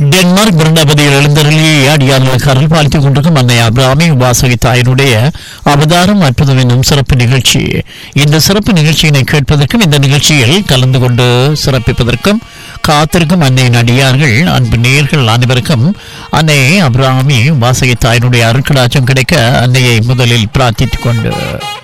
Denmark பிருந்தாபதியில் எழுந்தருளி அடியார்களுக்கு அருள் பாலித்துக் கொண்டிருக்கும் அன்னை அபிராமி உபாசகி தாயினுடைய அவதாரம் அற்புதம் என்னும் சிறப்பு நிகழ்ச்சி இந்த சிறப்பு நிகழ்ச்சியினை கேட்பதற்கும் இந்த நிகழ்ச்சியில் கலந்து கொண்டு சிறப்பிப்பதற்கும் காத்திருக்கும் அன்னையின் அடியார்கள் அன்பு நேர்கள் அனைவருக்கும் அன்னை அபிராமி உபாசகி தாயினுடைய அருட்கடாச்சம் கிடைக்க அன்னையை முதலில் பிரார்த்தித்துக் கொண்டு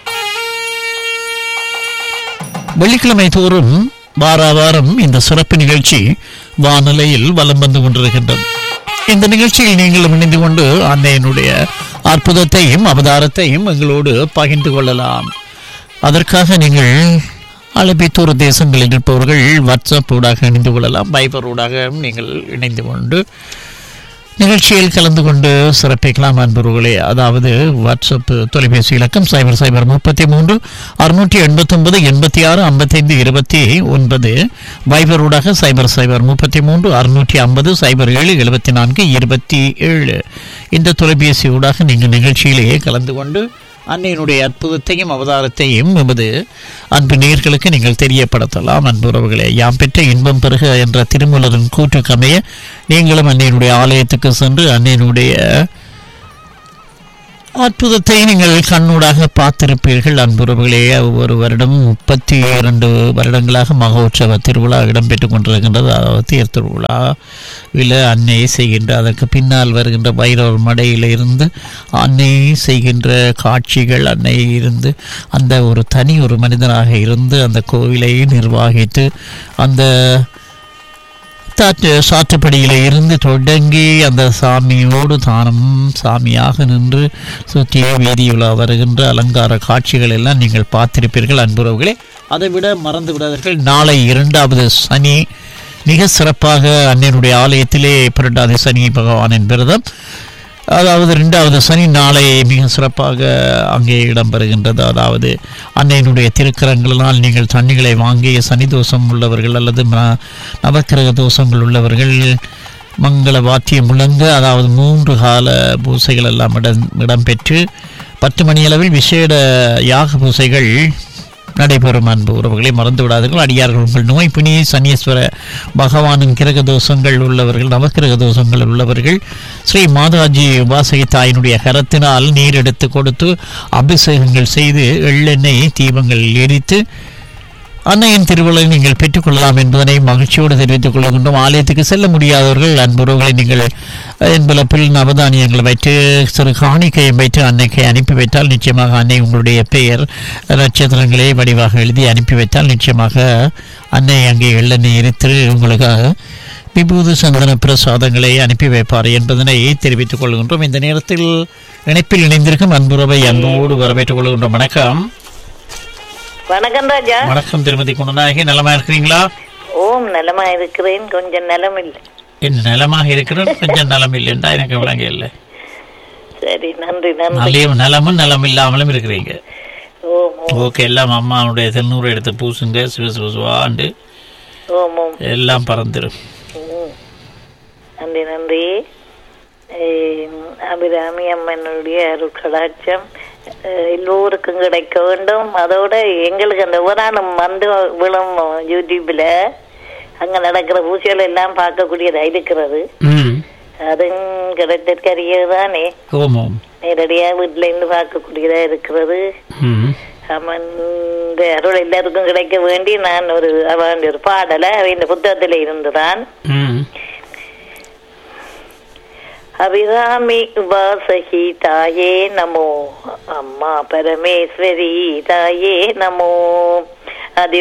வெள்ளிக்கிழமை தோறும் வார வாரம் இந்த சிறப்பு நிகழ்ச்சி வானிலையில் வலம் வந்து கொண்டிருக்கின்றது இந்த நிகழ்ச்சியில் நீங்களும் இணைந்து கொண்டு அன்னையினுடைய அற்புதத்தையும் அவதாரத்தையும் எங்களோடு பகிர்ந்து கொள்ளலாம் அதற்காக நீங்கள் அழைப்பித்தூர் தேசங்களில் இருப்பவர்கள் வாட்ஸ்அப் ஊடாக இணைந்து கொள்ளலாம் பைபர் ஊடாக நீங்கள் இணைந்து கொண்டு நிகழ்ச்சியில் கலந்து கொண்டு சிறப்பிக்கலாம் அன்பர்களே அதாவது வாட்ஸ்அப் தொலைபேசி இலக்கம் சைபர் சைபர் முப்பத்தி மூன்று அறுநூற்றி எண்பத்தொன்பது எண்பத்தி ஆறு ஐம்பத்தைந்து இருபத்தி ஒன்பது வைபர் ஊடாக சைபர் சைபர் முப்பத்தி மூன்று அறுநூற்றி ஐம்பது சைபர் ஏழு எழுபத்தி நான்கு இருபத்தி ஏழு இந்த தொலைபேசி ஊடாக நீங்கள் நிகழ்ச்சியிலேயே கலந்து கொண்டு அன்னையினுடைய அற்புதத்தையும் அவதாரத்தையும் எமது அன்பு நேர்களுக்கு நீங்கள் தெரியப்படுத்தலாம் அன்புறவுகளே யாம் பெற்ற இன்பம் பெருக என்ற திருமூலரின் கூற்றுக்கமைய நீங்களும் அன்னையினுடைய ஆலயத்துக்கு சென்று அன்னையினுடைய அற்புதத்தை நீங்கள் கண்ணூடாக பார்த்திருப்பீர்கள் அன்புறவுகளே ஒவ்வொரு வருடம் முப்பத்தி இரண்டு வருடங்களாக மகோற்சவ திருவிழா இடம்பெற்றுக் கொண்டிருக்கின்றது அதாவது தேர் திருவிழா இதில் அன்னை செய்கின்ற அதற்கு பின்னால் வருகின்ற பைரவர் மடையில் இருந்து அன்னை செய்கின்ற காட்சிகள் அன்னை இருந்து அந்த ஒரு தனி ஒரு மனிதனாக இருந்து அந்த கோவிலை நிர்வாகித்து அந்த தாற்று சாற்றுப்படியில இருந்து தொடங்கி அந்த சாமியோடு தானும் சாமியாக நின்று சுற்றி வீதியுலா வருகின்ற அலங்கார காட்சிகள் எல்லாம் நீங்கள் பார்த்திருப்பீர்கள் அன்புறவுகளே அதை விட மறந்து விடாதீர்கள் நாளை இரண்டாவது சனி மிக சிறப்பாக அன்னையனுடைய ஆலயத்திலே புரட்டாதி சனி பகவானின் விரதம் அதாவது ரெண்டாவது சனி நாளை மிக சிறப்பாக அங்கே இடம்பெறுகின்றது அதாவது அன்னையினுடைய திருக்கரங்களினால் நீங்கள் தண்ணிகளை வாங்கி சனி தோஷம் உள்ளவர்கள் அல்லது ம- நவக்கிரக தோஷங்கள் உள்ளவர்கள் மங்கள வாத்தியம் முழங்க அதாவது மூன்று கால பூசைகள் எல்லாம் இடம் இடம்பெற்று பத்து மணியளவில் விசேட யாக பூசைகள் நடைபெறும் அன்பு உறவுகளை மறந்து விடாதீர்கள் அடியார்கள் உங்கள் நோய் பிணி சனீஸ்வர பகவானின் கிரக தோஷங்கள் உள்ளவர்கள் நவக்கிரக தோஷங்கள் உள்ளவர்கள் ஸ்ரீ மாதாஜி உபாசகி தாயினுடைய கரத்தினால் நீர் எடுத்து கொடுத்து அபிஷேகங்கள் செய்து எள்ளெண்ணெய் தீபங்கள் எரித்து அன்னையின் திருவிழை நீங்கள் பெற்றுக்கொள்ளலாம் என்பதனை மகிழ்ச்சியோடு தெரிவித்துக் கொள்கின்றோம் ஆலயத்துக்கு செல்ல முடியாதவர்கள் அன்புறவுகளை நீங்கள் என்பலப்பில் நவதானியங்கள் வைத்து சிறு காணிக்கையும் வைத்து அன்னைக்கு அனுப்பி வைத்தால் நிச்சயமாக அன்னை உங்களுடைய பெயர் நட்சத்திரங்களை வடிவாக எழுதி அனுப்பி வைத்தால் நிச்சயமாக அன்னை அங்கே எள்ளெண்ணெய் எரித்து உங்களுக்காக விபூதி சந்தன பிரசாதங்களை அனுப்பி வைப்பார் என்பதனை தெரிவித்துக் கொள்கின்றோம் இந்த நேரத்தில் இணைப்பில் இணைந்திருக்கும் அன்புறவை அன்போடு வரவேற்றுக் கொள்கின்றோம் வணக்கம் வணக்கம் ராஜா வணக்கம் திருமதி குணநாயகி நலமா இருக்கிறீங்களா ஓம் நலமா இருக்கிறேன் கொஞ்சம் நலம் இல்லை என் நலமாக இருக்கிறது கொஞ்சம் நலம் இல்லைன்றா எனக்கு விளங்க இல்லை சரி நன்றி நன்றி நலியும் நலமும் நலம் இல்லாமலும் இருக்கிறீங்க ஓம் ஓம் ஓகே எல்லாம் அம்மாவுடைய திருநூறு எடுத்து பூசுங்க சிவ சிவ சிவாண்டு ஓம் ஓம் எல்லாம் பறந்துடும் ம். நன்றி நன்றி ஏம், அபிராமி அம்மனுடைய அருட்கடாட்சம் அஹ், எல்லோருக்கும் கிடைக்க வேண்டும் அதோட எங்களுக்கு அந்த உதாரணம் வந்து விழும் யூடியூப்ல அங்க நடக்கிற பூஜைகள் எல்லாம் பார்க்கக்கூடியதா இருக்கிறது ம் அதுவும் கிடைத்திருக்கறியதானே ஓம் ஓம் நேரடியா வீட்டுல இருந்து பார்க்கக்கூடியதா இருக்கிறது ம் அவன் இந்த அருள் எல்லாருக்கும் கிடைக்க வேண்டி நான் ஒரு அவன் ஒரு பாடலை அவன் புத்தகத்துல இருந்துதான் ம் அபிராமி உபாசகி தாயே நமோ அம்மா பரமேஸ்வரி தாயே நமோ